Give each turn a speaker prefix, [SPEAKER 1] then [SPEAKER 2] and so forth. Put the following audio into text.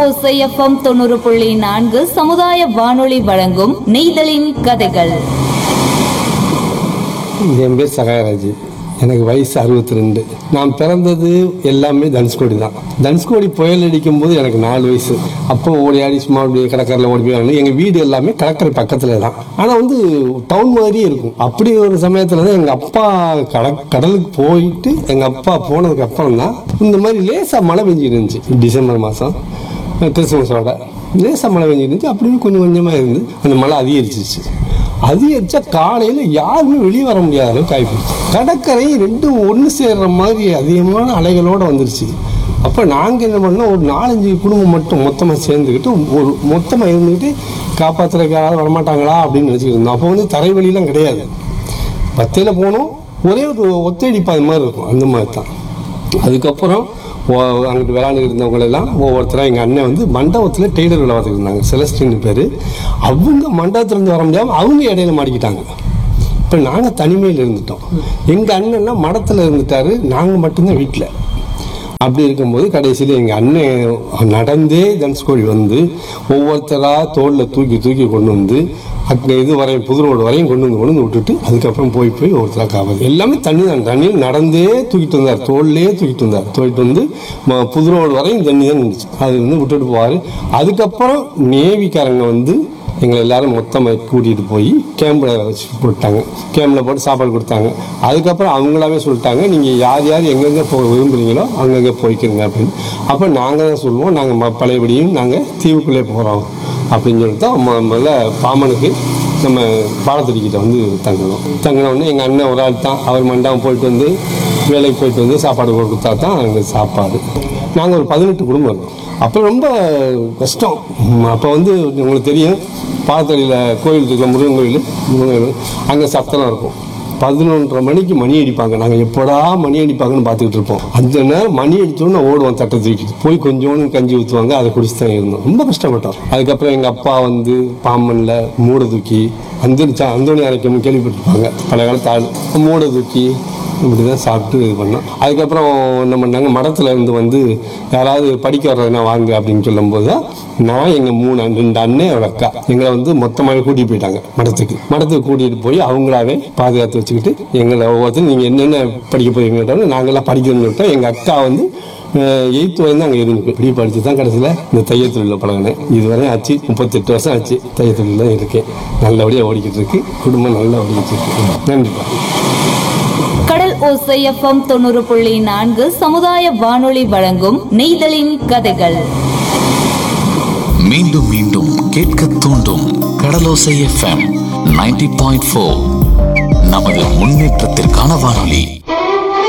[SPEAKER 1] ஓசைஎஃப்எம் தொண்ணூறு புள்ளி நான்கு சமுதாய வானொலி வழங்கும் நெய்தலின் கதைகள்
[SPEAKER 2] என் பேர் சகாயராஜ் எனக்கு வயசு அறுபத்தி ரெண்டு நான் பிறந்தது எல்லாமே தனுஷ்கோடி தான் தனுஷ்கோடி புயல் அடிக்கும் போது எனக்கு நாலு வயசு அப்போ ஓடி ஆடி சும்மா அப்படியே கடற்கரையில் ஓடி போய் வரணும். எங்கள் வீடு எல்லாமே கடற்கரை பக்கத்தில் தான் ஆனால் வந்து டவுன் மாதிரியே இருக்கும் அப்படி ஒரு சமயத்தில் தான் எங்கள் அப்பா கட கடலுக்கு போயிட்டு எங்கள் அப்பா போனதுக்கு அப்புறம் தான் இந்த மாதிரி லேசாக மழை பெஞ்சிட்டு இருந்துச்சு டிசம்பர் மாதம் கிறிஸ்துமஸோட லேசாக மழை பெஞ்சிட்டு இருந்துச்சு அப்படியே கொஞ்சம் கொஞ்சமாக இருந்து அந்த மழை அதிகரிச்சிச்சு அதிகரிச்சா காலையில் யாருமே வெளியே வர முடியாத அளவுக்கு ஆகிப்போச்சு கடற்கரை ரெண்டும் ஒன்று சேர்ற மாதிரி அதிகமான அலைகளோடு வந்துருச்சு அப்போ நாங்கள் என்ன பண்ணோம் ஒரு நாலஞ்சு குடும்பம் மட்டும் மொத்தமாக சேர்ந்துக்கிட்டு ஒரு மொத்தமாக இருந்துக்கிட்டு காப்பாற்றுறதுக்கு யாராவது வரமாட்டாங்களா அப்படின்னு நினச்சிக்கிட்டு இருந்தோம் அப்போ வந்து தரைவழிலாம் கிடையாது பத்தையில் போனோம் ஒரே ஒரு ஒத்தடி பாதை மாதிரி இருக்கும் அந்த மாதிரி தான் அதுக்கப்புறம் ஓ- அங்கிட்டு விளையாண்டுட்டு இருந்தவங்க எல்லாம் ஒவ்வொருத்தராக எங்கள் அண்ணன் வந்து மண்டபத்தில் டெய்லர் வேலை பார்த்துட்டு இருந்தாங்க செலஸ்டின் பேர் அவங்க மண்டபத்துலேருந்து வர முடியாமல் அவங்க இடையில மாட்டிக்கிட்டாங்க இப்போ நாங்கள் தனிமையில் இருந்துட்டோம் எங்கள் அண்ணன்லாம் மடத்தில் இருந்துட்டாரு நாங்கள் மட்டும்தான் வீட்டில் அப்படி இருக்கும்போது கடைசியில் எங்கள் அண்ணன் நடந்தே தனுஷ்கோடி வந்து ஒவ்வொருத்தராக தோளில் தூக்கி தூக்கி கொண்டு வந்து அங்கே இது வரையும் புது ரோடு வரையும் கொண்டு வந்து கொண்டு வந்து விட்டுட்டு அதுக்கப்புறம் போய் போய் ஒருத்தராக காப்பாது எல்லாமே தண்ணி தான் தண்ணியில் நடந்தே தூக்கிட்டு வந்தார் தோல்லே தூக்கிட்டு வந்தார் தூக்கிட்டு வந்து ம- புது ரோடு வரையும் தண்ணி தான் இருந்துச்சு அது வந்து விட்டுட்டு போவார் அதுக்கப்புறம் நேவிக்காரங்க வந்து எங்களை எல்லாரும் மொத்தமாக கூட்டிகிட்டு போய் கேம்பில் வச்சு போட்டாங்க கேம்பில் போட்டு சாப்பாடு கொடுத்தாங்க அதுக்கப்புறம் அவங்களாவே சொல்லிட்டாங்க நீங்கள் யார் யார் எங்கெங்கே போக விரும்புகிறீங்களோ அங்கங்கே போய்க்கிறங்க அப்படின்னு அப்போ நாங்கள் தான் சொல்லுவோம் நாங்கள் பழையபடியும் நாங்கள் தீவுக்குள்ளே போகிறோம் அப்படின்னு சொல்லிட்டு தான் மொ- முதல்ல பாமனுக்கு நம்ம பாலத்தடிக்கிட்ட வந்து தங்கணும் தங்கினோடனே எங்கள் அண்ணன் ஒரு ஆள் தான் அவர் மண்டபம் போயிட்டு வந்து வேலைக்கு போயிட்டு வந்து சாப்பாடு கொடுத்தா தான் அங்கே சாப்பாடு நாங்கள் ஒரு பதினெட்டு குடும்பம் இருக்கோம் அப்போ ரொம்ப கஷ்டம் அப்போ வந்து உங்களுக்கு தெரியும் பாலத்தடியில் கோயில் இருக்கிற முருகன் கோயில் முருகன் கோயில் அங்கே சத்தம் இருக்கும் பதினொன்றரை மணிக்கு மணி அடிப்பாங்க நாங்கள் எப்படா மணி அடிப்பாங்கன்னு பார்த்துக்கிட்டு இருப்போம் அந்த நேரம் மணி அடிச்சோன்னு ஓடுவோம் தட்டை தூக்கிட்டு போய் கொஞ்சோண்டு கஞ்சி ஊற்றுவாங்க அதை குடிச்சு தான் இருந்தோம் ரொம்ப கஷ்டப்பட்டோம் அதுக்கப்புறம் எங்கள் அப்பா வந்து பாம்பனில் மூடை தூக்கி அந்த அந்தோணி அரைக்கணும் கேள்விப்பட்டிருப்பாங்க பல காலத்து ஆள் மூடை தூக்கி இப்படி தான் சாப்பிட்டு இது பண்ணோம் அதுக்கப்புறம் என்ன பண்ணாங்க மடத்தில் இருந்து வந்து யாராவது படிக்க வர்றதுனா வாங்க அப்படின்னு சொல்லும்போது தான் நான் எங்கள் மூணு அண்ணன், ரெண்டு அண்ணன் ஒரு அக்கா எங்களை வந்து மொத்தமாகவே கூட்டிகிட்டு போயிட்டாங்க மடத்துக்கு மடத்துக்கு கூட்டிகிட்டு போய் அவங்களாவே பாதுகாத்து வச்சுக்கிட்டு எங்களை ஒவ்வொருத்தரும் நீங்கள் என்னென்ன படிக்க போறீங்கன்னு நாங்கள்லாம் படிக்கணும்னு விட்டோம் எங்கள் அக்கா வந்து எயித்து வரையும் அங்கே இருந்து இப்படி படித்து தான் கடைசியில் இந்த தையல் தொழிலில் பழகினேன் இதுவரை ஆச்சு முப்பத்தெட்டு வருஷம் ஆச்சு தையல் தொழில் தான் இருக்கேன் நல்லபடியாக ஓடிக்கிட்டு இருக்கு குடும்பம் நல்லா ஓடிக்கிட்டு இருக்கு நன்றிப்பா
[SPEAKER 1] கடல் ஓசைஎஃப்எம் தொண்ணூறு புள்ளி நான்கு சமுதாய வானொலி வழங்கும் நெய்தலின் கதைகள்
[SPEAKER 3] மீண்டும் மீண்டும் கேட்க தூண்டும் Kadalosai FM ninety point four நமது முன்னேற்றத்திற்கான வானொலி